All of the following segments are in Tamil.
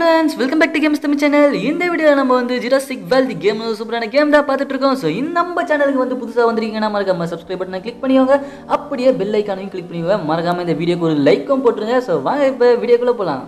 Friends welcome back to games Tamil channel இந்த வீடியோ நம்ம வந்து ஜிராசிக் வெல்தி கேம் சூப்பரான கேம் தான் பார்த்துட்டு இருக்கோம் ஸோ இந்த நம்ம சேனலுக்கு வந்து புதுசாக வந்திருக்கீங்கன்னா மறக்காம சப்ஸ்கிரைப் பட்டனை கிளிக் பண்ணிக்கோங்க அப்படியே பெல் ஐக்கானையும் கிளிக் பண்ணிக்கோங்க மறக்காம இந்த வீடியோக்கு ஒரு லைக்கும் போட்டுருங்க ஸோ வாங்க இப்போ வீடியோக்குள்ளே போகலாம்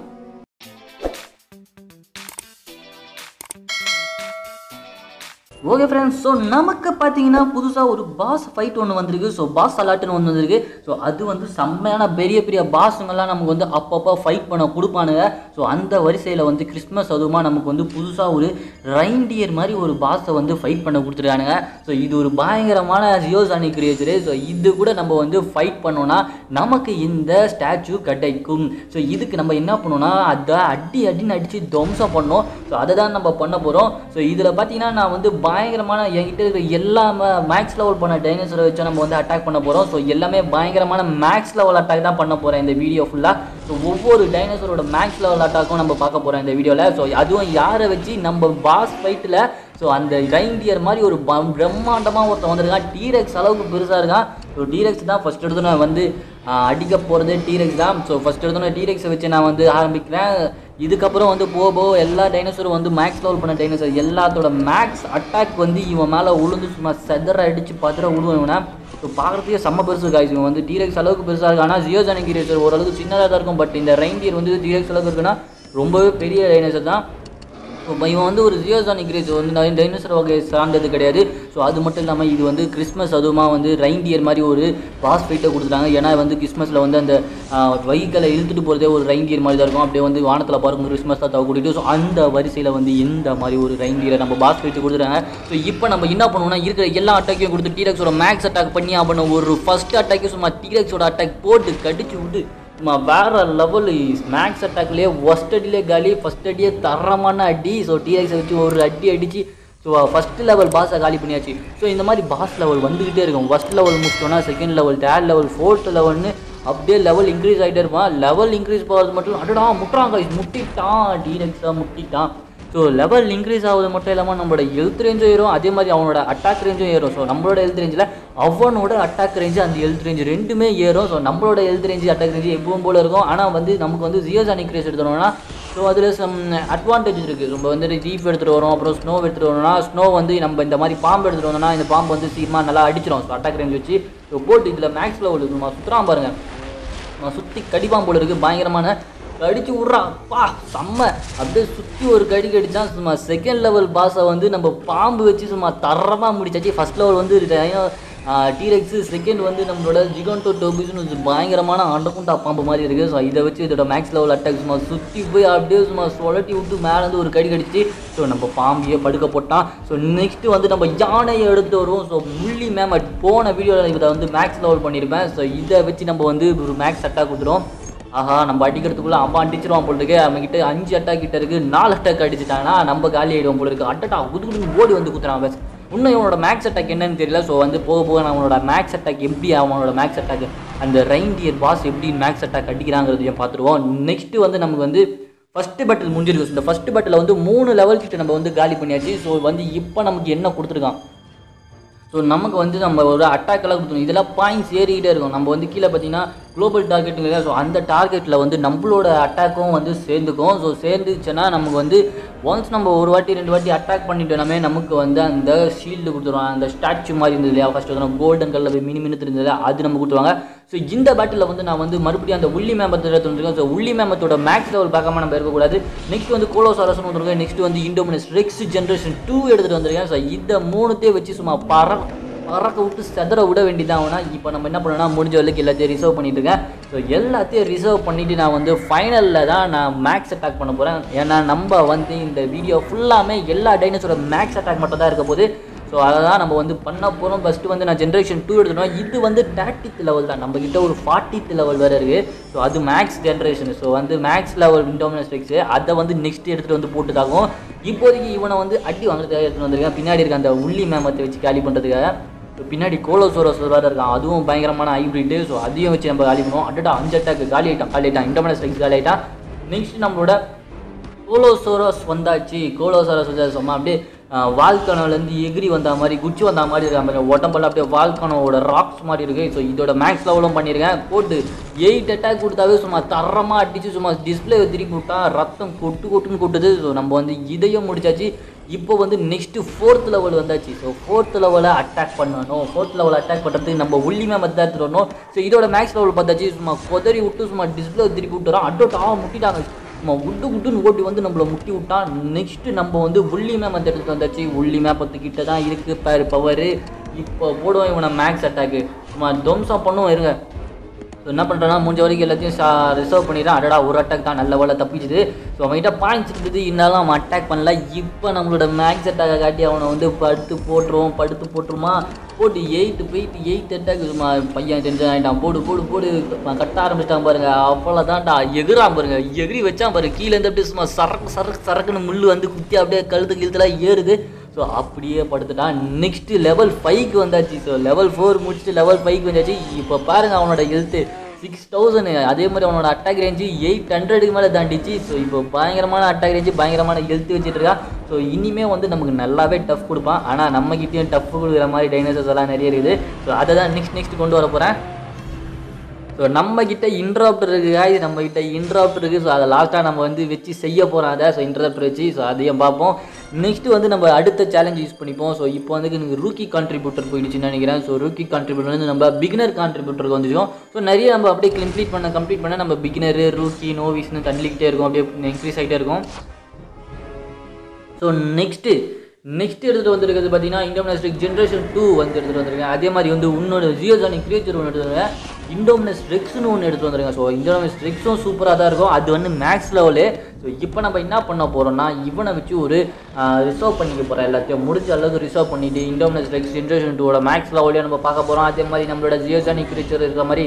ஓகே ஃப்ரெண்ட்ஸ் ஸோ நமக்கு பார்த்தீங்கன்னா புதுசாக ஒரு பாஸ் ஃபைட் ஒன்று வந்திருக்கு ஸோ பாஸ் அலாட்டுன்னு ஒன்று வந்திருக்கு ஸோ அது வந்து செம்மையான பெரிய பெரிய பாஸுங்கெல்லாம் நமக்கு வந்து அப்பப்போ ஃபைட் பண்ண கொடுப்பானுங்க ஸோ அந்த வரிசையில் வந்து கிறிஸ்மஸ் அதுவுமா நமக்கு வந்து புதுசாக ஒரு ரைண்டியர் மாதிரி ஒரு பாஸை வந்து ஃபைட் பண்ண கொடுத்துருக்கானுங்க ஸோ இது ஒரு பயங்கரமான ஜியோசானி கிரியேச்சரு ஸோ இது கூட நம்ம வந்து ஃபைட் பண்ணோன்னா நமக்கு இந்த ஸ்டாச்சு கிடைக்கும் ஸோ இதுக்கு நம்ம என்ன பண்ணோம்னா அதை அடி அடின்னு அடித்து துவம்சம் பண்ணோம் ஸோ அதை தான் நம்ம பண்ண போகிறோம் ஸோ இதில் பார்த்தீங்கன்னா நான் வந்து பயங்கரமான என்கிட்ட இருக்கிற எல்லா மேக்ஸ் லெவல் பண்ண டைனோசரை வச்சு நம்ம வந்து அட்டாக் பண்ண போகிறோம் ஸோ எல்லாமே பயங்கரமான மேக்ஸ் லெவல் அட்டாக் தான் பண்ண போகிறேன் இந்த வீடியோ ஃபுல்லாக ஸோ ஒவ்வொரு டைனோசரோட மேக்ஸ் லெவல் அட்டாக்கும் நம்ம பார்க்க போகிறோம் இந்த வீடியோவில் ஸோ அதுவும் யாரை வச்சு நம்ம பாஸ் ஃபைட்டில் ஸோ அந்த ரைண்டியர் மாதிரி ஒரு ப- பிரம்மாண்டமா ஒருத்தன் வந்திருக்கான் டீரெக்ஸ் அளவுக்கு பெருசாக இருக்கான் ஸோ டீரெக்ஸ் தான் ஃபஸ்ட் எடுத்து நான் வந்து ஆஹ், அடிக்க போகிறது டீரெக்ஸ் தான் ஸோ ஃபஸ்ட் எடுத்து நான் டீரெக்ஸை வச்சு நான் வந்து ஆரம்பிக்கிறேன் இதுக்கப்புறம் வந்து போக போக எல்லா டைனோசரும் வந்து மேக்ஸ் லெவல் பண்ண டைனோசர் எல்லாத்தோட மேக்ஸ் அட்டாக் வந்து இவன் மேலே உளுந்து சும்மா செதற அடித்து பத்திர விடுவேன் ஸோ பார்க்குறதுக்கே செம்ம பெருசு காய்ச்சி இவன் வந்து டீரெக்ஸ் அளவுக்கு பெருசாக இருக்கு ஆனால் ஜியோஜானிக் கிரியேச்சர் ஓரளவுக்கு சின்னதாக தான் இருக்கும் பட் இந்த ரைண்டியர் வந்து டீரெக்ஸ் அளவுக்கு இருக்குன்னா ரொம்பவே பெரிய டைனோசர் தான் ஸோ இவன் வந்து ஒரு ஜியோசானிக் கிரேஸ் வந்து நிறைய டைனோசர் வகையை சார்ந்தது கிடையாது ஸோ அது மட்டும் இல்லாமல் இது வந்து கிறிஸ்மஸ் அதுவுமா வந்து ரைண்டியர் மாதிரி ஒரு பாஸ் ஃபைட்டை கொடுத்துட்டாங்க ஏன்னா வந்து கிறிஸ்மஸில் வந்து அந்த வெஹிக்கலை இழுத்துட்டு போகிறதே ஒரு ரைண்டியர் மாதிரி தான் இருக்கும் அப்படியே வந்து வானத்தில் பார்க்கும் கிறிஸ்மஸ் தான் கூட்டிட்டு ஸோ அந்த வரிசையில் வந்து இந்த மாதிரி ஒரு ரைண்டியரை நம்ம பாஸ் ஃபைட்டு கொடுத்துட்டாங்க ஸோ இப்போ நம்ம என்ன பண்ணுவோம்னா இருக்கிற எல்லா அட்டாக்கையும் கொடுத்து டீரெக்ஸோட மேக்ஸ் அட்டாக் பண்ணி அவனை ஒரு ஃபர்ஸ்ட் அட்டாக்கே சும்மா டீரெக்ஸோட அட்டாக் போட்டு கடிச்சு விட்டு சும்மா வேற லெவல் ஸ்நாக்ஸ் அட்டாக்லேயே ஃபஸ்ட் அடியிலே காலி ஃபஸ்ட் அடியே தரமான அடி ஸோ டிஎக்ஸை வச்சு ஒரு அடி அடிச்சு ஸோ ஃபஸ்ட் லெவல் பாஸை காலி பண்ணியாச்சு ஸோ இந்த மாதிரி பாஸ் லெவல் வந்துக்கிட்டே இருக்கும் ஃபஸ்ட் லெவல் முடிச்சோன்னா second level third level fourth லெவல்னு அப்படியே லெவல் இன்க்ரீஸ் ஆகிட்டே இருப்பான் லெவல் இன்க்ரீஸ் போகிறது மட்டும் இல்ல, அடடா முட்டுறான் guys, முட்டிட்டான் டிஎக்ஸாக முட்டிட்டான் ஸோ லெவல் இன்க்ரீஸ் ஆகுது மட்டும் இல்லாமல் நம்மளோட ஹெல்த் ரேஞ்சும் ஏறும் அதே மாதிரி அவனோட அட்டாக் ரேஞ்சும் ஏறும் ஸோ நம்மளோட ஹெல்த் ரேஞ்சில் அவனோட அட்டாக் ரேஞ்சு அந்த ஹெல்த் ரேஞ்ச் ரெண்டுமே ஏறும் ஸோ நம்மளோட ஹெல்த் ரேஞ்சு அட்டாக் ரேஞ்சு எப்பவும் போல இருக்கும் ஆனால் வந்து நமக்கு வந்து ஜியோசானிக் ரேஸ் எடுத்துட்டோம்னா ஸோ அதில் சம் அட்வான்டேஜ் இருக்குது நம்ம வந்து ஜீப் எடுத்துகிட்டு வரோம் அப்புறம் ஸ்னோ எடுத்துகிட்டு வரோம்னா ஸ்னோ வந்து நம்ம இந்த மாதிரி பாம்பு எடுத்துகிட்டு வந்தோம்னா இந்த பாம்பு வந்து சீக்கிரமாக நல்லா அடிச்சிடும் ஸோ அட்டாக் ரேஞ்ச் வச்சு ஸோ போட்டு இதில் மேக்ஸ் லெவல் நம்ம சுற்றுறான் பாருங்கள் அவன் சுற்றி கடிப்பான் போல இருக்கு பயங்கரமான கடிச்சு விட்றான் பா செம்ம அப்படியே சுற்றி ஒரு கடி கடிச்சான் சும்மா செகண்ட் லெவல் பாஸை வந்து நம்ம பாம்பு வச்சு சும்மா தரமாக முடிச்சாச்சு ஃபர்ஸ்ட் லெவல் வந்து டீரெக்ஸு செகண்ட் வந்து நம்மளோட ஜிகோன்டோ டோபிஸ்னு ஒரு பயங்கரமான அண்டகுண்டா பாம்பு மாதிரி இருக்குது ஸோ இதை வச்சு இதோட மேக்ஸ் லெவல் அட்டாக் சும்மா சுற்றி போய் அப்படியே சும்மா சுழட்டி விட்டு மேலே வந்து ஒரு கடி கடிச்சு ஸோ நம்ம பாம்பியே படுக்க போட்டான் ஸோ நெக்ஸ்ட்டு வந்து நம்ம யானையை எடுத்துட்டு வருவோம் ஸோ முள்ளி மேம் போன வீடியோவில் இதை வந்து மேக்ஸ் லெவல் பண்ணியிருப்பேன் ஸோ இதை வச்சு நம்ம வந்து ஒரு மேக்ஸ் அட்டாக் கொடுத்துருவோம் ஆஹா நம்ம அடிக்கிறதுக்குள்ள அவன் அடிச்சிருவான் போல இருக்கு அவன் கிட்ட அஞ்சு அட்டாக் கிட்ட இருக்கு நாலு அட்டாக் அடிச்சிட்டாங்கன்னா நம்ம காலி ஆயிடுவோம் போல இருக்கு அட்டட்டா குது குதுன்னு ஓடி வந்து குத்துறான் பஸ் இன்னும் இவனோட மேக்ஸ் அட்டாக் என்னன்னு தெரியல ஸோ வந்து போக போக நான் அவனோட மேக்ஸ் அட்டாக் எப்படி அவனோட மேக்ஸ் அட்டாக் அந்த ரைண்டியர் பாஸ் எப்படி மேக்ஸ் அட்டாக் அடிக்கிறாங்கிறதையும் பார்த்துருவோம் நெக்ஸ்ட் வந்து நமக்கு வந்து ஃபர்ஸ்ட் பேட்டில் முடிஞ்சிருக்கு இந்த ஃபர்ஸ்ட் பேட்டில் வந்து மூணு லெவல் கிட்ட நம்ம வந்து காலி பண்ணியாச்சு ஸோ வந்து இப்போ நமக்கு என்ன கொடுத்துருக்கான் ஸோ நமக்கு வந்து நம்ம ஒரு அட்டாக் எல்லாம் கொடுத்துருவோம் இதெல்லாம் பாயிண்ட்ஸ் ஏறிக்கிட்டே இருக்கும் நம்ம வந்து கீழே பார்த்தீங்கன்னா குளோபல் டார்கெட்டுங்க ஸோ அந்த டார்கெட்டில் வந்து நம்மளோட அட்டாக்கும் வந்து சேர்ந்துக்கும் ஸோ சேர்ந்துச்சுன்னா நமக்கு வந்து ஒன்ஸ் நம்ம ஒரு வாட்டி ரெண்டு வாட்டி அட்டாக் பண்ணிட்டோம்னாமே நமக்கு வந்து அந்த ஷீல்டு கொடுத்துருவாங்க அந்த ஸ்டாச்சு மாதிரி இருந்தது இல்லையா ஃபஸ்ட்டு வந்து கோல்டன் கலரில் போய் மினி மினித்து இருந்தது அது நம்ம கொடுத்துருவாங்க ஸோ இந்த பேட்டில் வந்து நான் வந்து மறுபடியும் அந்த உள்ளி மேம்பத்தை எடுத்து வந்திருக்கேன் ஸோ உள்ளி மேம்பத்தோட மேக்ஸ் லெவல் பார்க்காம நம்ம இருக்கக்கூடாது நெக்ஸ்ட் வந்து கோலோசாரஸ் வந்திருக்கேன் நெக்ஸ்ட் வந்து இண்டோமினஸ் ரெக்ஸ் ஜென்ரேஷன் டூ எடுத்துகிட்டு வந்திருக்கேன் ஸோ இந்த மூணுத்தையும் வச்சு சும்மா பற பறக்க விட்டு செதற விட வேண்டியதான் அவனா இப்போ நம்ம என்ன பண்ணோம்னா முடிஞ்ச வரைக்கும் எல்லாத்தையும் ரிசர்வ் பண்ணிட்டு இருக்கேன் ஸோ எல்லாத்தையும் ரிசர்வ் பண்ணிட்டு நான் வந்து ஃபைனலில் தான் நான் மேக்ஸ் அட்டாக் பண்ண போகிறேன் ஏன்னா நம்ம வந்து இந்த வீடியோ ஃபுல்லாமே எல்லா டைனோஸோட மேக்ஸ் அட்டாக் மட்டும் தான் இருக்க போது ஸோ அதை தான் நம்ம வந்து பண்ண போகிறோம் ஃபஸ்ட்டு வந்து நான் ஜென்ரேஷன் டூ எடுத்துட்டோம் இது வந்து தேர்ட்டித் லெவல் தான் நம்ம கிட்ட ஒரு ஃபார்ட்டித் லெவல் வேறு இருக்குது ஸோ அது மேக்ஸ் ஜென்ரேஷன் ஸோ வந்து மேக்ஸ் லெவல் விண்டோமினஸ் டெக்ஸு அதை வந்து நெக்ஸ்ட் எடுத்துகிட்டு வந்து போட்டுதாகும் இப்போதைக்கு இவனை வந்து அடி வாங்குறதுக்காக எடுத்துகிட்டு வந்திருக்கேன் பின்னாடி இருக்க அந்த உள்ளி மேமத்தை வச்சு காலி பண்ணுறதுக்காக ஸோ பின்னாடி கோலோசோரோஸ் வேறு இருக்கான் அதுவும் பயங்கரமான ஹைப்ரிட்டு ஸோ அதையும் வச்சு நம்ம காலி பண்ணுவோம் அட்டடா அஞ்சு அட்டாக்கு காலி ஆகிட்டான் காலி ஆகிட்டான் இன்டர்மனஸ் டெக்ஸ் காலி ஆகிட்டான் நெக்ஸ்ட் நம்மளோட கோலோசோரஸ் வந்தாச்சு கோலோசோரஸ் வந்து சும்மா அப்படியே வால்கனோலேருந்து எகிரி வந்த மாதிரி குச்சி வந்த மாதிரி இருக்க மாதிரி உடம்பெல்லாம் அப்படியே வால்கனோட ராக்ஸ் மாதிரி இருக்கு ஸோ இதோட மேக்ஸ் லெவலும் பண்ணியிருக்கேன் போட்டு எயிட் அட்டாக் கொடுத்தாவே சும்மா தரமாக அடிச்சு சும்மா டிஸ்பிளே திருப்பி விட்டா ரத்தம் கொட்டு கொட்டுன்னு கொட்டுது ஸோ நம்ம வந்து இதையும் முடிச்சாச்சு இப்போ வந்து நெக்ஸ்ட்டு ஃபோர்த் லெவல் வந்தாச்சு ஸோ ஃபோர்த் லெவலை அட்டாக் பண்ணணும் ஃபோர்த் லெவல் அட்டாக் பண்ணுறதுக்கு நம்ம உள்ளிமே மத்த எடுத்துட்டு வரணும் ஸோ இதோட மேக்ஸ் லெவல் பார்த்தாச்சு சும்மா கொதறி விட்டு சும்மா டிஸ்பிளே திருப்பி விட்டுறோம் அட்டோட்டா முட்டிட்டாங்க சும்மா விட்டு விட்டுன்னு ஓட்டி வந்து நம்மளை முட்டி விட்டா நெக்ஸ்ட்டு நம்ம வந்து உள்ளி மேம் வந்து எடுத்துட்டு வந்தாச்சு உள்ளி மேப் பத்து கிட்ட தான் இருக்குது பாரு பவரு இப்போ போடுவோம் இவனை மேக்ஸ் அட்டாக்கு சும்மா துவம்சம் பண்ணுவோம் இருங்க ஸோ என்ன பண்ணுறேன்னா முடிஞ்ச வரைக்கும் எல்லாத்தையும் ரிசர்வ் பண்ணிடுறேன் அடடா ஒரு அட்டாக் தான் நல்ல வேலை தப்பிச்சுது ஸோ அவன்கிட்ட பாயிண்ட்ஸ் இருந்தது இருந்தாலும் அவன் அட்டாக் பண்ணல இப்போ நம்மளோட மேக்ஸ் அட்டாக்கை காட்டி அவனை வந்து படுத்து போட்டுருவோம் படுத்து போட்டுருமா போட்டு எயிட்டு போயிட்டு எயிட் அட்டாக் சும்மா பையன் டென்ஷன் ஆகிட்டான் போடு போடு போடு அவன் கட்ட ஆரம்பிச்சிட்டான் பாருங்க அவ்வளோதான்டா எகுறான் பாருங்க எகிரி வச்சான் பாருங்க கீழே இருந்து அப்படியே சும்மா சரக்கு சரக்கு சரக்குன்னு முள்ளு வந்து குத்தி அப்படியே கழுத்து கழுத்துலாம் ஏறுது ஸோ அப்படியே படுத்துட்டான் நெக்ஸ்ட் லெவல் ஃபைவ்க்கு வந்தாச்சு ஸோ லெவல் ஃபோர் முடிச்சுட்டு லெவல் ஃபைவ்க்கு வந்தாச்சு இப்போ பாருங்க அவனோட ஹெல்த்து சிக்ஸ் தௌசண்ட் அதே மாதிரி அவனோட அட்டாக் ரேஞ்சு எயிட் ஹண்ட்ரடுக்கு மேலே தாண்டிச்சு ஸோ இப்போ பயங்கரமான அட்டாக் ரேஞ்சு பயங்கரமான ஹெல்த் வச்சுட்டு இருக்கான் ஸோ இனிமே வந்து நமக்கு நல்லாவே டஃப் கொடுப்பான் ஆனால் நம்மகிட்டயும் டஃப் கொடுக்குற மாதிரி டைனோசர்ஸ் எல்லாம் நிறைய இருக்குது ஸோ அதை தான் நெக்ஸ்ட் நெக்ஸ்ட் கொண்டு வர போகிறேன் ஸோ நம்ம கிட்ட இன்ட்ராப்டர் இருக்கு guys நம்ம கிட்ட இன்ட்ராப்டர் இருக்குது ஸோ அதை லாஸ்ட்டாக நம்ம வந்து வச்சு செய்ய போகிறோம் அதை ஸோ இன்ட்ராப்டர் வச்சு ஸோ அதையும் பார்ப்போம் நெக்ஸ்ட் வந்து நம்ம அடுத்த சேலஞ்ச் யூஸ் பண்ணிப்போம் ஸோ இப்போ வந்து எனக்கு ரூக்கி கான்ட்ரிபியூட்டர் போயிடுச்சுன்னு நினைக்கிறேன் ஸோ ரூக்கி கான்ட்ரிபியூட்டர் வந்து நம்ம பிகினர் கான்ட்ரிபியூட்டருக்கு வந்துச்சோம் ஸோ நிறைய நம்ம அப்படியே கம்ப்ளீட் பண்ண கம்ப்ளீட் பண்ண நம்ம பிகினர் ரூக்கி நோவிஸ்னு தள்ளிக்கிட்டே இருக்கும் அப்படியே இன்க்ரீஸ் ஆகிட்டே இருக்கும் ஸோ நெக்ஸ்ட்டு நெக்ஸ்ட் எடுத்துகிட்டு வந்திருக்கிறது பார்த்தீங்கன்னா இண்டோமினஸ்டிக் ஜென்ரேஷன் டூ வந்து எடுத்துகிட்டு வந்திருக்கேன் அதே மாதிரி வந்து இன்னொரு ஜியோசானிக் கிரியேச்சர் ஒன்று எடுத்து வந்திருக்கேன் இண்டோமினஸ் ரெக்ஸ்னு ஒன்று எடுத்து வந்திருக்கேன் ஸோ இண்டோமினஸ் ரெக்ஸும் சூப்பராக தான் இருக்கும் அது வந்து மேக்ஸ் லெவலு ஸோ இப்போ நம்ம என்ன பண்ண போகிறோம்னா இவனை வச்சு ஒரு ரிசர்வ் பண்ணிக்க போகிறோம் எல்லாத்தையும் முடிஞ்ச அளவுக்கு ரிசர்வ் பண்ணிட்டு இண்டோமினஸ் ரெக்ஸ் ஜென்ரேஷன் டூவோட மேக்ஸ் லெவலையும் நம்ம பார்க்க போகிறோம் அதே மாதிரி நம்மளோட ஜியோசானிக் கிரியேச்சர் இருக்கிற மாதிரி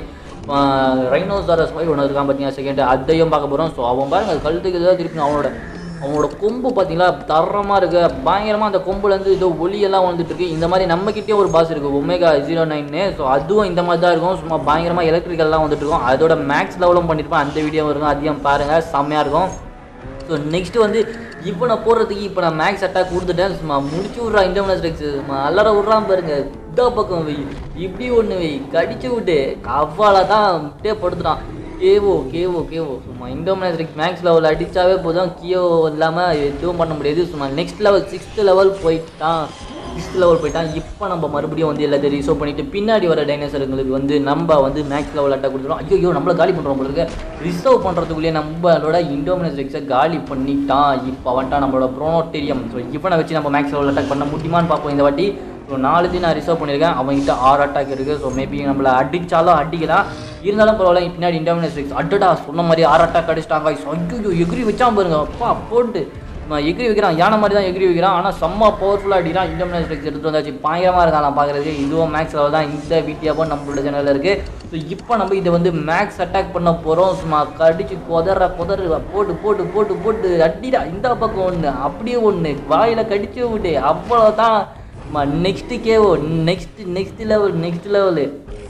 ரைனோசாரஸ் மாதிரி ஒன்று இருக்கான் பார்த்தீங்கன்னா செகண்ட் அதையும் பார்க்க போகிறோம் ஸோ அவன் பாருங்க அது கழுத்துக்கு ஏதாவது திருப்பி அவனோட அவனோட கொம்பு பார்த்தீங்களா தரமாக இருக்கு பயங்கரமாக அந்த கொம்புலேருந்து ஏதோ ஒளியெல்லாம் வந்துட்டு இருக்கு இந்த மாதிரி நம்மக்கிட்டே ஒரு பாஸ் இருக்குது ஒமேகா ஜீரோ நைன்னு ஸோ அதுவும் இந்த மாதிரி தான் இருக்கும் சும்மா பயங்கரமாக எலக்ட்ரிக்கல்லாம் வந்துட்டு இருக்கும் அதோட மேக்ஸ் லெவலும் பண்ணியிருப்பேன் அந்த வீடியோ இருக்கும் அதையும் பாருங்கள் செம்மையாக இருக்கும் ஸோ நெக்ஸ்ட் வந்து இப்போ நான் போடுறதுக்கு இப்போ நான் மேக்ஸ் அட்டாக் கொடுத்துட்டேன் சும்மா முடிச்சு விட்றா இன்டர்மினஸ் ரெக்ஸ் அலற விட்றான் பாருங்க இந்த பக்கம் வை இப்படி ஒன்று வை கடிச்சு விட்டு அவ்வால தான் அப்படியே படுத்துட்டான் கேவோ கேவோ கேவோ சும்மா இண்டோமினஸ் ரெக்ஸ் மேக்ஸ் லெவல் அடித்தாவே போதும் கியோ இல்லாமல் எதுவும் பண்ண முடியாது சும்மா நெக்ஸ்ட் லெவல் சிக்ஸ்த் லெவல் போயிட்டான் சிக்ஸ்த் லெவல் போயிட்டான் இப்போ நம்ம மறுபடியும் வந்து எல்லாத்தையும் ரிசர்வ் பண்ணிட்டு பின்னாடி வர டைனோசருங்களுக்கு வந்து நம்ம வந்து மேக்ஸ் லெவல் அட்டாக் கொடுத்துரும் ஐயோ நம்மள காலி பண்ணுறோம் போல இருக்கு ரிசர்வ் பண்ணுறதுக்குள்ளேயே நம்மளோட இண்டோமினஸ் ரெக்ஸை காலி பண்ணிட்டான் இப்போ வந்துட்டான் நம்மளோட ப்ரோனோட்டேரியம் ஸோ இவனை வச்சு நம்ம மேக்ஸ் லெவல் அட்டாக் பண்ண முடியுமான்னு பார்ப்போம் இந்த வாட்டி ஸோ நாலுத்தையும் நான் ரிசர்வ் பண்ணியிருக்கேன் அவங்ககிட்ட ஆறு அட்டாக் இருக்குது ஸோ மேபி நம்மளை அடித்தாலும் அடிக்கலாம் இருந்தாலும் பரவாயில்ல பின்னாடி இண்டோமினஸ் ரெக்ஸ் அட்டடா சொன்ன மாதிரி ஆறு அட்டாக் அடிச்சிட்டாங்க ஐயோ எகிரி வச்சான் பாருங்க அப்பா போட்டு நான் எகிரி வைக்கிறான் யானை மாதிரி தான் எகிரி வைக்கிறான் ஆனால் செம்ம பவர்ஃபுல்லாக அடிக்கிறான் இண்டோமினஸ் ரெக்ஸ் எடுத்துட்டு வந்தாச்சு பயங்கரமாக இருக்கான் நான் பார்க்குறதுக்கு இதுவும் மேக்ஸ் லெவல் தான் இந்த வீடியோவும் நம்மளோட சேனலில் இருக்குது ஸோ இப்போ நம்ம இதை வந்து மேக்ஸ் அட்டாக் பண்ண போகிறோம் சும்மா கடிச்சு கொதற கொதற போட்டு போட்டு போட்டு போட்டு அடிடா இந்த பக்கம் ஒன்று அப்படியே ஒன்று வாயில் கடிச்சு விட்டு அவ்வளோதான் நெக்ஸ்ட்டு கேவோ next next level next level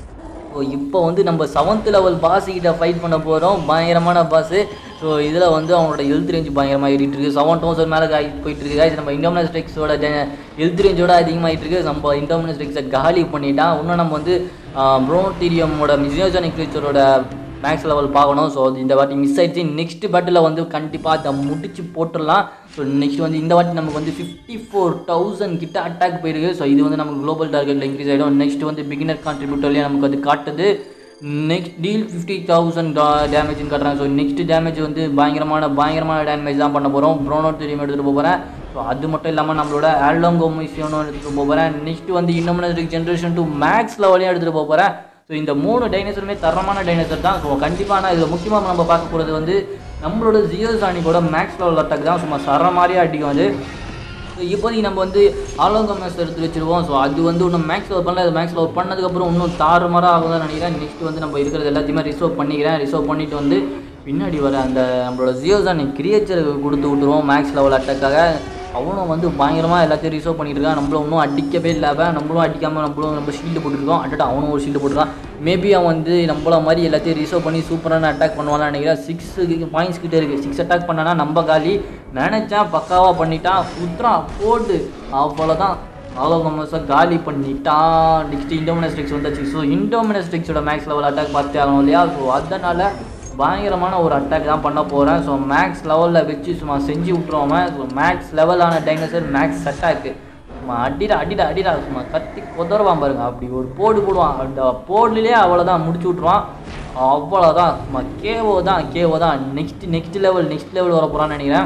so இப்போ வந்து நம்ம செவன்த் லெவல் பாஸ் கிட்ட ஃபைட் பண்ண போகிறோம் பயங்கரமான பாஸு ஸோ இதில் வந்து அவனோட ஹெல்த் ரேஞ்ச் பயங்கரமாக ஏறிட்டு இருக்கு செவன் தௌசண்ட் மேலே போயிட்டு இருக்கு guys. நம்ம இண்டோமினஸ் ஸ்ட்ரிக்ஸோட ஹெல்த் ரேஞ்சோட அதிகமாகிட்டு இருக்கு நம்ம இண்டோமினஸ் ஸ்ட்ரிக்ஸை காலி பண்ணிட்டான் இன்னும் நம்ம வந்து ப்ரோனோட்டீரியமோட மிசியோஜானிக் கிரீச்சரோட மேக்ஸ் லெவல் பார்க்கணும் ஸோ இந்த வாட்டி மிஸ் ஆயிடுச்சு நெக்ஸ்ட் பேட்டில் வந்து கண்டிப்பாக அதை முடிச்சு போட்டுடலாம் ஸோ நெக்ஸ்ட் வந்து இந்த வாட்டி நமக்கு வந்து ஃபிஃப்டி ஃபோர் தௌசண்ட் கிட்ட அட்டாக் போயிருக்கு ஸோ இது வந்து நமக்கு குளோபல் டார்கெட்டில் இன்க்ரீஸ் ஆகிடும் நெக்ஸ்ட் வந்து பிகினர் கான்ட்ரிபியூட்டர்லேயே நமக்கு அது காட்டுது நெக்ஸ்ட் டீல் ஃபிஃப்டி தௌசண்ட் டேமேஜ்னு காட்டுறாங்க ஸோ நெக்ஸ்ட் டேமேஜ் வந்து பயங்கரமான பயங்கரமான டேமேஜ் தான் பண்ண போகிறோம் ப்ரோனோ தெரியும் எடுத்துகிட்டு போகிறேன் ஸோ அது மட்டும் இல்லாமல் நம்மளோட ஆல்டோங்கோ மிஷியனும் எடுத்துகிட்டு போகிறேன் நெக்ஸ்ட் வந்து இன்னும் ஜென்ரேஷன் டூ மேக்ஸ் லெவலையும் எடுத்துகிட்டு போகிறேன் ஸோ இந்த மூணு டைனோசருமே தரமான டைனோசர் தான் ஸோ கண்டிப்பாக ஆனால் இதில் முக்கியமாக நம்ம பார்க்க போகிறது வந்து நம்மளோட ஜியோ சானிக்கோட மேக்ஸ் லெவல் அட்டாக் தான் சும்மா சர மாதிரியே அடிக்கும் அது ஸோ இப்போதைக்கு நம்ம வந்து ஆலோங்க மேக்ஸ் எடுத்து வச்சிருவோம் ஸோ அது வந்து இன்னும் மேக்ஸ் லவர் பண்ணல அது மேக்ஸ் லவர் பண்ணதுக்கப்புறம் இன்னும் தாறுமாறாக ஆகும் தான் நினைக்கிறேன் நெக்ஸ்ட் வந்து நம்ம இருக்கிறது எல்லாத்தையுமே ரிசர்வ் பண்ணிக்கிறேன் ரிசர்வ் பண்ணிட்டு வந்து பின்னாடி வர அந்த நம்மளோட ஜியோசானி கிரியேச்சருக்கு கொடுத்து விட்டுருவோம் மேக்ஸ் லெவல் அட்டாக்காக அவனும் வந்து பயங்கரமாக எல்லாத்தையும் ரிசர்வ் பண்ணிட்டு இருக்கான் நம்மளும் இன்னும் அடிக்கவே இல்லாம நம்மளும் அடிக்காமல் நம்மளும் நம்ம ஷீல்டு போட்டுருக்கோம் அட்டா அவனும் ஒரு ஷீல்டு போட்டுருக்கான் மேபி அவன் வந்து நம்மள மாதிரி எல்லாத்தையும் ரிசர்வ் பண்ணி சூப்பரான அட்டாக் பண்ணுவான்னு நினைக்கிறேன் சிக்ஸ் பாயிண்ட்ஸ் கிட்டே இருக்குது சிக்ஸ் அட்டாக் பண்ணனா நம்ம காலி நினச்சேன் பக்காவாக பண்ணிட்டான் குத்துறான் போட்டு அவ்வளோதான் ஆலோகமஸை காலி பண்ணிட்டான் நெக்ஸ்ட் இண்டோமினஸ்டிக்ஸ் வந்தாச்சு ஸோ இண்டோமினஸ்டிக்ஸோட மேக்ஸ் லெவல் அட்டாக் பார்த்தே ஆகணும் இல்லையா ஸோ அதனால் பயங்கரமான ஒரு அட்டாக் தான் பண்ண போகிறேன் ஸோ மேக்ஸ் லெவலில் வச்சு சும்மா செஞ்சு விட்ருவோம் ஸோ மேக்ஸ் லெவலான டைனோசர் மேக்ஸ் அட்டாக்கு சும்மா அடிடா அடிடா அடிடா சும்மா கத்தி கொதருவான் பாருங்க அப்படி ஒரு போடு போடுவான் அந்த போடுலேயே அவ்வளோதான் முடிச்சு விட்ருவான் அவ்வளோதான் சும்மா கேவோ தான் கேவோ தான் next next level next level வர போகிறான்னு நினைக்கிறேன்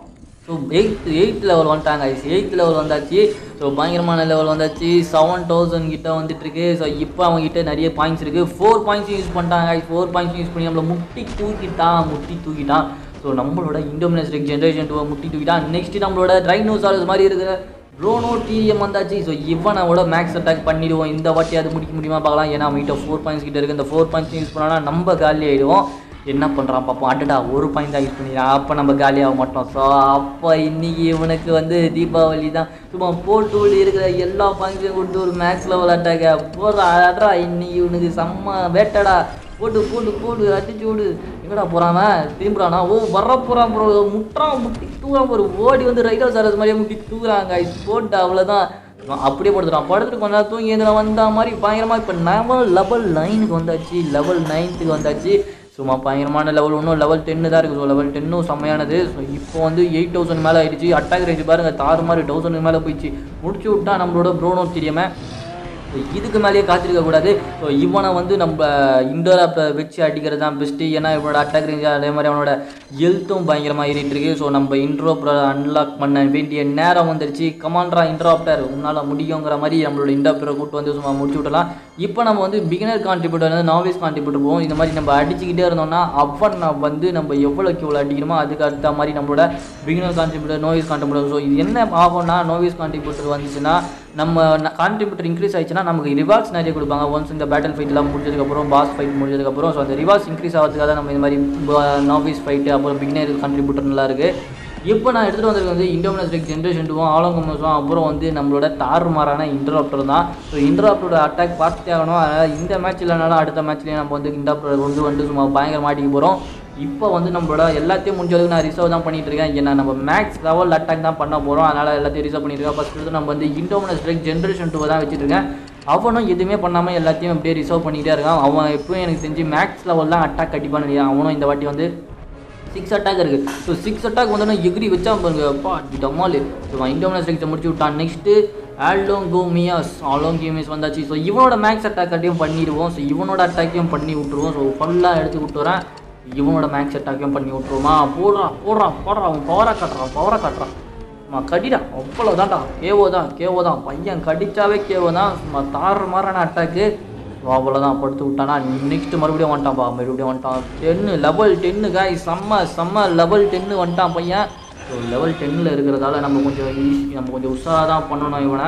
ஸோ எயித் எயித் லெவல் வந்துட்டாங்க எயித் லெவல் வந்தாச்சு ஸோ பயங்கரமான லெவல் வந்தாச்சு செவன் தௌசண்ட் கிட்ட வந்துட்டு இருக்கு ஸோ இப்போ அவங்ககிட்ட நிறைய பாயிண்ட்ஸ் இருக்குது ஃபோர் பாயிண்ட்ஸ் யூஸ் பண்ணிட்டாங்க ஃபோர் பாயிண்ட்ஸ் யூஸ் பண்ணி நம்மளை முட்டி தூக்கிட்டான் முட்டி தூக்கிட்டான் ஸோ நம்மளோட இண்டோமினஸ்டிக் ஜென்ரேஷன் டூ முட்டி தூக்கிட்டான் நெக்ஸ்ட் நம்மளோட ட்ரைனோசாரஸ் மாதிரி இருக்கிற ப்ரோனோ டிஎம் வந்தாச்சு ஸோ இவனோட மேக்ஸ் அட்டாக் பண்ணிடுவோம் இந்த வாட்டி அது முடிக்க முடியுமா பார்க்கலாம் ஏன்னா அவங்ககிட்ட ஃபோர் பாயிண்ட்ஸ் கிட்ட இருக்குது இந்த ஃபோர் பாயிண்ட்ஸ் யூஸ் பண்ணோன்னா நம்ம காலி ஆகிடுவோம் என்ன பண்ணுறான் பார்ப்போம் அடடா ஒரு பாயிண்ட் தான் யூஸ் பண்ணிடுறான் அப்போ நம்ம காலியாக மாட்டோம் ஸோ அப்போ இன்னைக்கு இவனுக்கு வந்து தீபாவளி தான் சும்மா போட்டு இருக்கிற எல்லா பாயிண்ட்ஸையும் கொடுத்து ஒரு மேக்ஸ் லெவல் அட்டாக்க போடுறா அடடா இன்னைக்கு இவனுக்கு செம்ம வேட்டடா போட்டு போட்டு போட்டு அடிச்சு விடு எங்கடா போறான் திரும்புறானா ஓ வர போறான் ப்ரோ முட்டுறான் முட்டி தூரான் ஒரு ஓடி வந்து ரைடா சாரஸ் மாதிரியே முட்டி தூக்குறாங்க போட்டு அவ்வளோதான் இவன் அப்படியே படுத்துறான் படுத்துட்டு கொஞ்ச நேரம் தூங்கி எந்திர வந்த மாதிரி பயங்கரமாக இப்போ லெவல் லெவல் நைனுக்கு வந்தாச்சு லெவல் நைன்த்துக்கு வந்தாச்சு சும்மா பயங்கரமான லெவல் ஒன்றும் லெவல் டென்னு தான் இருக்குது ஸோ லெவல் டென்னும் செம்மையானது ஸோ இப்போ வந்து எயிட் தௌசண்ட் மேலே ஆயிடுச்சு அட்டாக் ரேஞ்ச் பாருங்க தாறு மாதிரி தௌசண்ட் மேலே போயிடுச்சு முடிச்சு விட்டா நம்மளோட ப்ரோனோ தெரியாமல் ஸோ இதுக்கு மேலேயே காத்திருக்க கூடாது ஸோ இவனை வந்து நம்ம இண்டோர் ஆப்பில் வச்சு அடிக்கிறது தான் பெஸ்ட்டு ஏன்னா இவனோட அட்டாக் ரேஞ்ச் அதே மாதிரி அவனோட ஹெல்த்தும் பயங்கரமாக ஏறிட்டு இருக்கு ஸோ நம்ம இன்ட்ரோப்டர் அன்லாக் பண்ண வேண்டிய நேரம் வந்துருச்சு கமாண்ட்ரா இன்ட்ராப்டர் உன்னால் முடியுங்கிற மாதிரி நம்மளோட இன்ட்ராப்டரை கூட்டு வந்து சும்மா முடிச்சு விடலாம் இப்போ நம்ம வந்து பிகினர் கான்ட்ரிபியூட்டர் வந்து நாவிஸ் கான்ட்ரிபியூட்டர் போவோம் இந்த மாதிரி நம்ம அடிச்சுக்கிட்டே இருந்தோம்னா அவன் வந்து நம்ம எவ்வளோக்கு எவ்வளோ அடிக்கணுமோ அதுக்கு அடுத்த மாதிரி நம்மளோட beginner contributor novice contributor so இது என்ன ஆகும்னா நோவிஸ் கான்ட்ரிபியூட்டர் வந்துச்சுன்னா நம்ம கான்ட்ரிபியூட்டர் இன்க்ரீஸ் ஆயிடுச்சுன்னா நமக்கு ரிவார்ட்ஸ் நிறைய கொடுப்பாங்க ஒன்ஸ் இந்த பேட்டில் ஃபைட்லாம் முடிஞ்சதுக்கப்புறம் பாஸ் ஃபைட் முடிஞ்சதுக்கப்புறம் ஸோ அந்த ரிவார்ட்ஸ் இன்க்ரீஸ் ஆகிறதுக்காக தான் நம்ம இந்த மாதிரி நாவிஸ் ஃபைட்டு அப்புறம் பிகினர் கான்ட்ரிபியூட்டர்லாம் இருக்குது இப்போ நான் எடுத்துகிட்டு வந்திருக்க வந்து இண்டோமினஸ்டிக் ஜென்ரேஷன் டூவும் ஆலங்கமஸும் அப்புறம் வந்து நம்மளோட தாறுமாறான இன்டராப்டர் தான் ஸோ இன்டராப்டரோட அட்டாக் பார்த்தே ஆகணும் அதனால் இந்த மேட்ச் இல்லைனாலும் அடுத்த மேட்ச்லேயே நம்ம வந்து இன்டராப்டர் கொண்டு வந்து சும்மா பயங்கர மாட்டிக்க போகிறோம் இப்போ வந்து நம்மளோட எல்லாத்தையும் முடிஞ்ச அளவுக்கு நான் ரிசர்வ் தான் பண்ணிட்டு இருக்கேன் ஏன்னா நம்ம மேக்ஸ் லெவல் அட்டாக் தான் பண்ண போகிறோம் அதனால் எல்லாத்தையும் ரிசர்வ் பண்ணிட்டு இருக்கேன் ஃபஸ்ட் வந்து நம்ம வந்து இண்டோமினஸ்டிக் ஜென்ரேஷன் டூவை தான் வச்சுட்டு இருக்கேன் அவனும் எதுவுமே பண்ணாமல் எல்லாத்தையும் அப்படியே ரிசர்வ் பண்ணிக்கிட்டே இருக்கான் அவன் எப்பவும் எனக்கு தெரிஞ்சு மேக்ஸ் லெவல் தான் அட்டாக் கண்டிப்பாக நினைக்கிறேன் அவனும் இந்த வாட்டி வந்து சிக்ஸ் அட்டாக் இருக்குது ஸோ சிக்ஸ் அட்டாக் வந்தோடனே எகிரி வச்சா பாருங்க அப்பா டமால் ஸோ இண்டோமினஸ் சிக்ஸை முடிச்சு விட்டான் நெக்ஸ்ட்டு ஆலோங்கோமியாஸ் ஆலோங்கோமியாஸ் வந்தாச்சு ஸோ இவனோட மேக்ஸ் அட்டாக்கையும் பண்ணிடுவோம் ஸோ இவனோட அட்டாக்கையும் பண்ணி விட்டுருவோம் ஸோ ஃபுல்லாக எடுத்து விட்டுறேன் இவனோட மேக்ஸ் அட்டாக்கையும் பண்ணி விட்டுருவோமா போடுறான் போடுறான் போடுறான் அவன் பவராக காட்டுறான் பவராக காட்டுறான் சும்மா கடிடா அவ்வளோதான்டா கேவோ தான் கேவோ தான் பையன் கடிச்சாவே கேவோ தான் சும்மா தாறு மாறான அட்டாக்கு அவ்வளோதான் படுத்து விட்டானா நெக்ஸ்ட் மறுபடியும் வந்துட்டான்ப்பா மறுபடியும் வந்துட்டான் டென்னு லெவல் டென்னு காய் செம்ம செம்ம லெவல் டென்னு வந்துட்டான் பையன் ஸோ லெவல் டென்னில் இருக்கிறதால நம்ம கொஞ்சம் ஈஸி நம்ம கொஞ்சம் உஷாராக தான் பண்ணணும் இவனை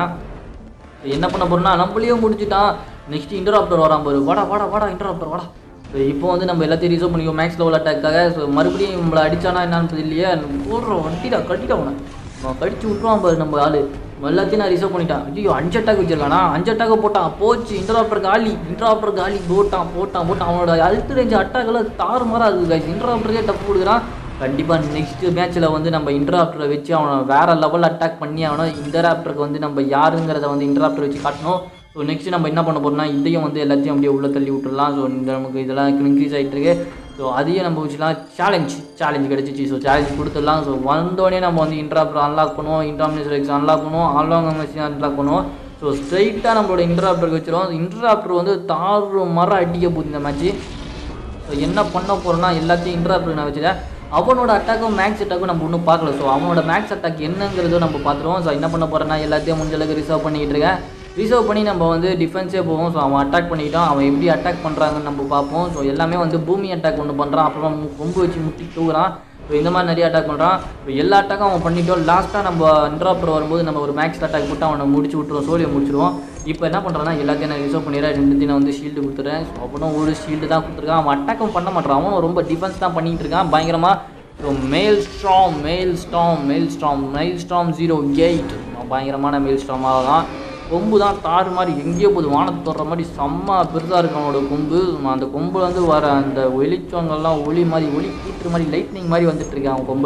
என்ன பண்ண போறோம்னா நம்மளையும் முடிச்சுட்டான் நெக்ஸ்ட் இன்டராப்டர் வரான் பாரு வாடா வாடா வாடா இன்டராப்டர் வாடா ஸோ இப்போ வந்து நம்ம எல்லாத்தையும் ரிசர்வ் பண்ணிக்கோ மேக்ஸ் லெவல் அட்டாக்காக ஸோ மறுபடியும் நம்மளை அடிச்சானா என்னன்னு தெரியலையே போடுறோம் வண்டிடா கட்டிட்டா அவனை அவன் கடிச்சு விட்ருவான் பாரு நம்ம ஆளு எல்லாத்தையும் நான் ரிசர்வ் பண்ணிட்டான் ஐயோ அஞ்சு அட்டாக் வச்சிருக்கானா அஞ்சு அட்டாக் போட்டான் போச்சு இன்டராப்டர் காலி இன்டராப்டர் காலி போட்டான் போட்டான் போட்டான் அவனோட அழுத்து ரேஞ்ச் அட்டாக்கெல்லாம் தாறு மாறா இருக்குது கைஸ் இன்டராப்டருக்கே டப்பு கொடுக்குறான் கண்டிப்பாக நெக்ஸ்ட் மேட்ச்சில் வந்து நம்ம இன்டராப்டரை வச்சு அவனை வேற லெவல் அட்டாக் பண்ணி அவனை இன்டராப்டருக்கு வந்து நம்ம யாருங்கிறத வந்து இன்டராப்டர் வச்சு காட்டணும் ஸோ நெக்ஸ்ட் நம்ம என்ன பண்ண போறோம்னா இதையும் வந்து எல்லாத்தையும் அப்படியே உள்ள தள்ளி விட்டுறலாம் ஸோ இந்த நமக்கு இதெல்லாம் இன்க்ரீஸ் ஆகிட்டு இருக்கு ஸோ அதையும் நம்ம வச்சுலாம் சேலஞ்ச் சேலஞ்ச் கிடச்சிச்சு ஸோ சேலஞ்ச் கொடுத்துடலாம் ஸோ வந்தோடனே நம்ம வந்து இன்டராப்டர் அன்லாக் பண்ணுவோம் இன்டர்மினேஷன் அன்லாக் பண்ணுவோம் ஆன்லாங் மெஷின் அன்லாக் பண்ணுவோம் ஸோ ஸ்ட்ரைட்டாக நம்மளோட இன்டராப்டருக்கு வச்சிருவோம் இன்டராப்டர் வந்து தாறு மரம் அடிக்க போகுது இந்த மேட்ச்சு ஸோ என்ன பண்ண போகிறோன்னா எல்லாத்தையும் இன்டராப்டர் நான் வச்சுட்டேன் அவனோட அட்டாக்கும் மேக்ஸ் அட்டாக்கும் நம்ம ஒன்றும் பார்க்கல ஸோ அவனோட மேக்ஸ் அட்டாக் என்னங்கிறதும் நம்ம பார்த்துருவோம் ஸோ என்ன பண்ண போகிறேன்னா எல்லாத்தையும் முடிஞ்ச அளவுக்கு ரிசர்வ் பண்ணிக்கிட்டு இருக்கேன் ரிசர்வ் பண்ணி நம்ம வந்து டிஃபென்ஸே போவோம் ஸோ அவன் அட்டாக் பண்ணிக்கிட்டான் அவன் எப்படி அட்டாக் பண்ணுறாங்கன்னு நம்ம பார்ப்போம் ஸோ எல்லாமே வந்து பூமி அட்டாக் ஒன்று பண்ணுறான் அப்புறம் மு- கொம்பு வச்சு முட்டி தூக்குறான் ஸோ இந்த மாதிரி நிறைய அட்டாக் பண்ணுறான் இப்போ எல்லா அட்டாக்கும் அவன் பண்ணிட்டோம் லாஸ்ட்டாக நம்ம இன்ட்ராப்டர் வரும்போது நம்ம ஒரு மேக்ஸ் அட்டாக் போட்டு அவனை முடிச்சு விட்டுருவோம் சோழியை முடிச்சிருவோம் இப்போ என்ன பண்ணுறான்னா எல்லாத்தையும் நான் ரிசர்வ் பண்ணிடுறேன் ரெண்டுத்தையும் நான் வந்து ஷீல்டு கொடுத்துறேன் ஸோ அவனும் ஒரு ஷீல்டு தான் கொடுத்துருக்கான் அவன் அட்டாக்கும் பண்ண மாட்டான் அவனும் ரொம்ப டிஃபென்ஸ் தான் பண்ணிட்டு இருக்கான் பயங்கரமாக ஸோ மேல் ஸ்ட்ராம் மேல் ஸ்டாம் மேல் ஸ்டாம் மெயில் ஸ்டாம் ஜீரோ எயிட் பயங்கரமான மேல் ஸ்டாமாக தான் கொம்பு தான் தாறு மாதிரி எங்கேயோ போகுது வானத்தை தொடுற மாதிரி செம்ம பெருசாக இருக்கு அவனோட கொம்பு அந்த கொம்புல வந்து வர அந்த வெளிச்சங்கள்லாம் ஒளி மாதிரி ஒளி கீற்று மாதிரி லைட்னிங் மாதிரி வந்துட்டு இருக்கு அவன் கொம்புல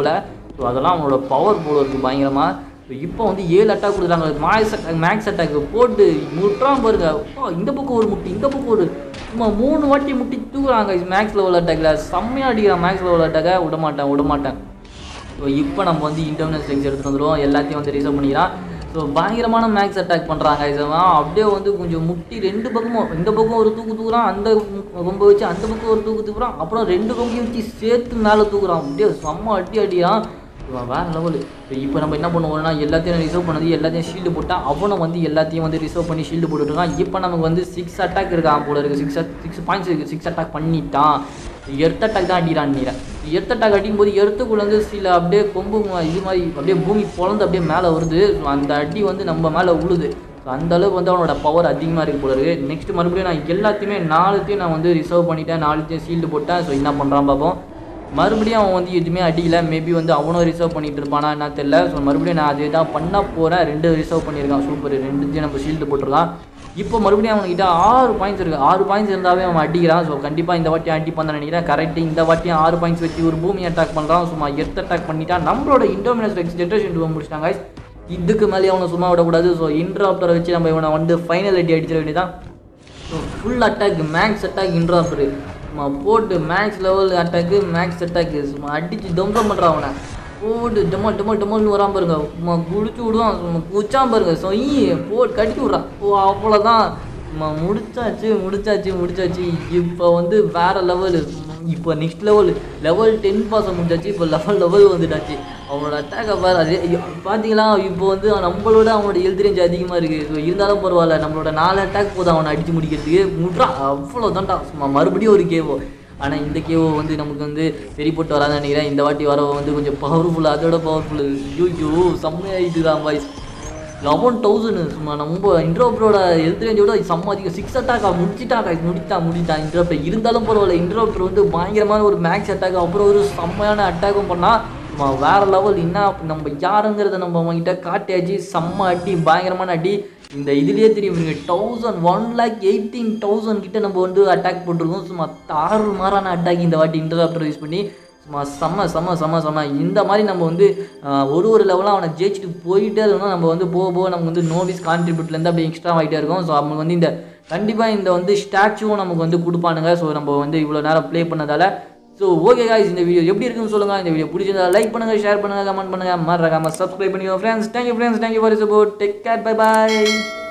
ஸோ அதெல்லாம் அவனோட பவர் போல இருக்குது பயங்கரமாக ஸோ இப்போ வந்து ஏழு அட்டாக் கொடுக்குறாங்க மேக்ஸ் அட்டாக் மேக்ஸ் அட்டாக் போட்டு முட்டுறான் பாருங்க அப்பா, இந்த பக்கம் ஒரு முட்டி இந்த பக்கம் ஒரு சும்மா மூணு வாட்டி முட்டி தூக்குறாங்க மேக்ஸ் லெவல் அட்டாக்ல செம்மையாக அடிக்கிறான் மேக்ஸ் லெவல் அட்டாக்கை விட மாட்டேன் விட மாட்டேன் ஸோ இப்போ நம்ம வந்து இன்டர்னல் ஸ்ட்ரெங்ஸ் எடுத்துகிட்டு வந்துடுவோம் எல்லாத்தையும் வந்து ரிசர்வ் பண்ணிக்கிறான் ஸோ பயங்கரமான மேக்ஸ் அட்டாக் பண்ணுறாங்க இதெல்லாம் அப்படியே வந்து கொஞ்சம் முட்டி ரெண்டு பக்கமும் இந்த பக்கம் ஒரு தூக்கு தூக்குறான் அந்த கொம்பை வச்சு அந்த பக்கம் ஒரு தூக்கு தூக்குறான் அப்புறம் ரெண்டு கொம்பையும் வச்சு சேர்த்து மேலே தூக்குறான் அப்படியே செம்ம அடி அடியான் இவன் வேற லெவலு இப்போ நம்ம என்ன பண்ணுவோம்னா எல்லாத்தையும் ரிசர்வ் பண்ணது எல்லாத்தையும் ஷீல்டு போட்டால் அவனை வந்து எல்லாத்தையும் வந்து ரிசர்வ் பண்ணி ஷீல்டு போட்டுருக்கான் இப்போ நமக்கு வந்து சிக்ஸ் அட்டாக் இருக்கான் போல இருக்குது சிக்ஸ் சிக்ஸ் பாயிண்ட்ஸ் இருக்குது சிக்ஸ் அட்டாக் பண்ணிட்டான் எர்த் அட்டாக் தான் அடிக்கிறான் நீரை எர்த் அட்டாக் அடிக்கும் போது எர்த்துக்குள்ள வந்து சில அப்படியே கொம்பு மா- இது மாதிரி அப்படியே பூமி பொழந்து அப்படியே மேலே வருது So, அந்த அடி வந்து நம்ம மேலே உழுது So, அந்த அளவுக்கு வந்து அவனோட பவர் அதிகமாக இருக்கு போல இருக்கு நெக்ஸ்ட் மறுபடியும் நான் எல்லாத்தையுமே நாலுத்தையும் நான் வந்து ரிசர்வ் பண்ணிட்டேன் நாலுத்தையும் ஷீல்டு போட்டேன் ஸோ என்ன பண்ணுறான் பார்ப்போம் மறுபடியும் அவன் வந்து எதுவுமே அடிக்கல மேபி வந்து அவனும் ரிசர்வ் பண்ணிட்டு இருப்பானா என்ன தெரியல ஸோ மறுபடியும் நான் அதே தான் பண்ண போகிறேன் ரெண்டு ரிசர்வ் பண்ணியிருக்கான் சூப்பர் ரெண்டுத்தையும் நம்ம ஷீல்டு போட்டிருக்கான் இப்போ மறுபடியும் அவன்கிட்ட ஆறு பாயிண்ட்ஸ் இருக்குது ஆறு பாயிண்ட்ஸ் இருந்தாவே அவன் அடிக்கிறான் ஸோ கண்டிப்பாக இந்த வாட்டி அடிப்பான் தான் நினைக்கிறேன் கரெக்ட் இந்த வாட்டியும் ஆறு பாயிண்ட்ஸ் வச்சு ஒரு பூமி அட்டாக் பண்ணுறான் சும்மா எர்த் அட்டாக் பண்ணிட்டான் நம்மளோட இன்டர்மினஸ் எக்ஸ் ஜென்ரேஷன் டூ முடிச்சிட்டாங்க guys. இதுக்கு மேலே அவனை சும்மா விடக்கூடாது ஸோ இன்ட்ராப்டரை வச்சு நம்ம இவனை வந்து ஃபைனல் அடி அடிச்சிட வேண்டியதான் so full attack max attack Indoraptor சும்மா போட்டு max level attack max attack சும்மா அடிச்சு தம்சம் பண்ணுறான் அவனை போட்டு டெமோ டெமோ டெமோன்னு வரான் பாருங்க சும்மா குடிச்சு விடுவான் சும்மா குச்சான் பாருங்க ஸோ ஈ போட்டு கடிச்சு விட்றான் ஓ அவ்வளோதான் சும்மா முடிச்சாச்சு முடிச்சாச்சு முடிச்சாச்சு இப்போ வந்து வேற லெவலு இப்போ next level level ten boss முடிஞ்சாச்சு இப்போ லெவல் லெவல் வந்துட்டாச்சு அவனோட அட்டாக்கை பாரு அது ஐயோ, பார்த்தீங்களா இப்போ வந்து நம்மளோட அவனோட ஹெல்த் ரேஞ்ச் அதிகமாக இருக்குது ஸோ இருந்தாலும் பரவாயில்ல நம்மளோட நாலு அட்டாக் போதும் அவனை அடித்து முடிக்கிறதுக்கு முட்றா அவ்வளோ தான்டா சும்மா மறுபடியும் ஒரு கேவோ ஆனால் இந்த கேவோ வந்து நமக்கு வந்து சரிப்பட்டு வராதுன்னு நினைக்கிறேன் இந்த வாட்டி வரவ வந்து கொஞ்சம் பவர்ஃபுல் அதோட பவர்ஃபுல் ஐயோ செம்மையாயிட்டு தான் பாய்ஸ் லெவன் தௌசண்ட் சும்மா நம்ம இன்ட்ரோப்டரோட ஹெல்த் ரேஞ்சோட செம்ம அதிகம் சிக்ஸ் அட்டாக் முடிச்சிட்டான் guys. முடிச்சிட்டான் முடிச்சிட்டான் இன்ட்ரோப்டர் இருந்தாலும் பரவாயில்ல இன்ட்ரோப்டர் வந்து பயங்கரமான ஒரு மேக்ஸ் அட்டாக் அப்புறம் ஒரு செம்மையான அட்டாக்கும் பண்ணால் சும்மா வேற லெவல் என்ன நம்ம யாருங்கிறத நம்ம அவங்ககிட்ட காட்டியாச்சு செம்ம அடி பயங்கரமான அடி இந்த இதுலேயே தெரியும் இவங்க thousand one lakh eighteen thousand கிட்ட நம்ம வந்து அட்டாக் போட்டிருக்கோம் சும்மா தாறு மாறான அட்டாக் இந்த வாட்டி இன்டர்ஆப்டர் யூஸ் பண்ணி சும்மா செம்ம செம்ம செம்ம செம்ம இந்த மாதிரி நம்ம வந்து ஆஹ், ஒரு ஒரு லெவலாக அவனை ஜெயிச்சுட்டு போயிட்டே இருக்கணும் நம்ம வந்து போக போக நமக்கு வந்து நோவிஸ் கான்ட்ரிபியூட்லேருந்து அப்படியே எக்ஸ்ட்ரா ஆகிட்டே இருக்கும் ஸோ அவங்க வந்து இந்த கண்டிப்பாக இந்த வந்து ஸ்டாச்சுவும் நமக்கு வந்து கொடுப்பானுங்க ஸோ நம்ம வந்து இவ்வளோ நேரம் ப்ளே பண்ணதால ஸோ ஓகே guys இந்த வீடியோ எப்படி இருக்குன்னு சொல்லுங்கள் இந்த வீடியோ பிடிச்சிருந்தா லைக் பண்ணுங்கள் ஷேர் பண்ணுங்கள் கமெண்ட் பண்ணுங்கள் மறக்காம சப்ஸ்கிரைப் பண்ணிக்கோ friends thank you friends thank you for support take care bye bye